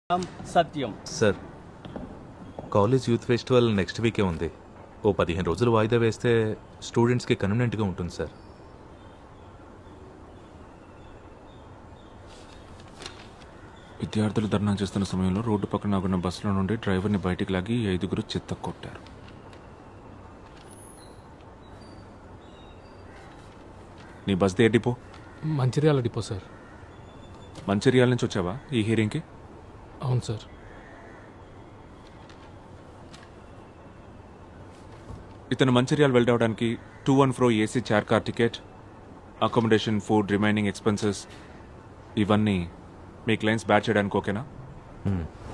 సత్యం sir college youth festival next వీకే ఉంది ఓ పదిహేను రోజులు వాయిదా వేస్తే స్టూడెంట్స్కి కన్వీనెంట్గా ఉంటుంది సార్ విద్యార్థులు ధర్నా చేస్తున్న సమయంలో రోడ్డు పక్కన ఆగున్న బస్సులో నుండి డ్రైవర్ని బయటికి లాగి ఈ ఐదుగురు చెత్త కొట్టారు నీ బస్ ఏ depot Mancherial depot sir Mancherial నుంచి వచ్చావా ఈ హీరింగ్కి అవును సార్ ఇతను మంచిర్యాల వెళ్ళడానికి two one four AC chair car ticket accommodation food remaining expenses ఇవన్నీ మీ క్లయింట్స్ బ్యాచ్ చేయడానికి ఓకేనా మ్మ్.